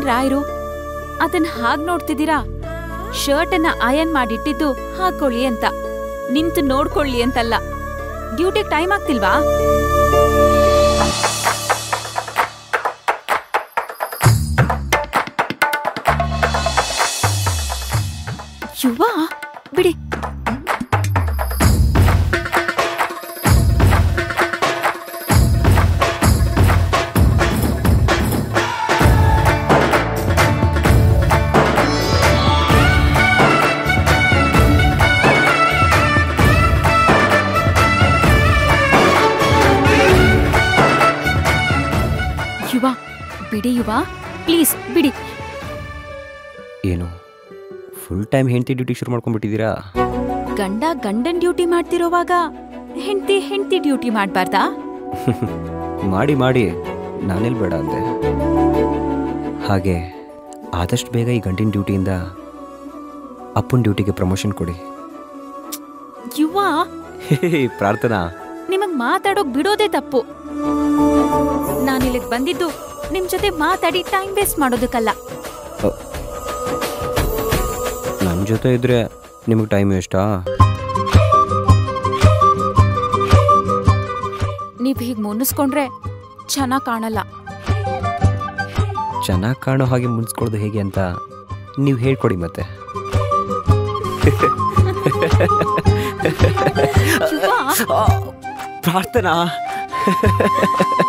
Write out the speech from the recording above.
ರಾಯರು ಅದನ್ ಹಾಗ್ ನೋಡ್ತಿದ್ದೀರಾ ಶರ್ಟ್ ಅನ್ನ ಅಯನ್ ಮಾಡಿಟ್ಟಿದ್ದು ಹಾಕೊಳ್ಳಿ ಅಂತ ನಿಂತು ನೋಡ್ಕೊಳ್ಳಿ ಅಂತಲ್ಲ ಡ್ಯೂಟಿಗೆ ಟೈಮ್ ಆಗ್ತಿಲ್ವಾ ಯುವ ಬಿಡಿ ಯುವ ಬಿಡಿ ಯುವ ಪ್ಲೀಸ್ ಬಿಡಿ ಏನು ಫುಲ್ ಟೈಮ್ ಹೆಂಡತಿ ಡ್ಯೂಟಿ ಶುರು ಮಾಡ್ಕೊಂಡ್ಬಿಟ್ಟಿದ್ದೀರಾ ಗಂಡ ಗಂಡನ್ ಡ್ಯೂಟಿ ಮಾಡ್ತಿರೋವಾಗ ಹೆಂಡತಿ ಹೆಂಡತಿ ಡ್ಯೂಟಿ ಮಾಡ್ಬಾರ್ದಾ ಮಾಡಿ ಮಾಡಿ ನಾನೆಲ್ಲಿ ಬೇಡ ಅಂದೆ ಹಾಗೆ ಆದಷ್ಟು ಬೇಗ ಈ ಗಂಟಿನ ಡ್ಯೂಟಿಯಿಂದ ಅಪ್ಪನ ಡ್ಯೂಟಿಗೆ ಪ್ರಮೋಷನ್ ಕೊಡಿ ಯುವ ಹೇ ಪ್ರಾರ್ಥನಾ ನಿಮಗ್ ಮಾತಾಡೋಕ್ ಬಿಡೋದೇ ತಪ್ಪು ನಾನಿಲ್ಲಿಗ್ ಬಂದಿದ್ದು ನಿಮ್ ಜೊತೆ ಮಾತಾಡಿ ಟೈಮ್ ವೇಸ್ಟ್ ಮಾಡೋದಕ್ಕಲ್ಲ ನನ್ನ ಜೊತೆ ಇದ್ರೆ ನಿಮಗೆ ಟೈಮ್ ಎಷ್ಟಾ ನೀವ್ ಹೀಗ್ ಮುನ್ನಿಸ್ಕೊಂಡ್ರೆ ಚೆನ್ನಾಗ್ ಕಾಣಲ್ಲ ಚೆನ್ನಾಗಿ ಕಾಣೋ ಹಾಗೆ ಮುನ್ಸ್ಕೊಳ್ಳೋದು ಹೇಗೆ ಅಂತ ನೀವು ಹೇಳ್ಕೊಡಿ ಮತ್ತೆ ಯುವ ಪ್ರಾರ್ಥನಾ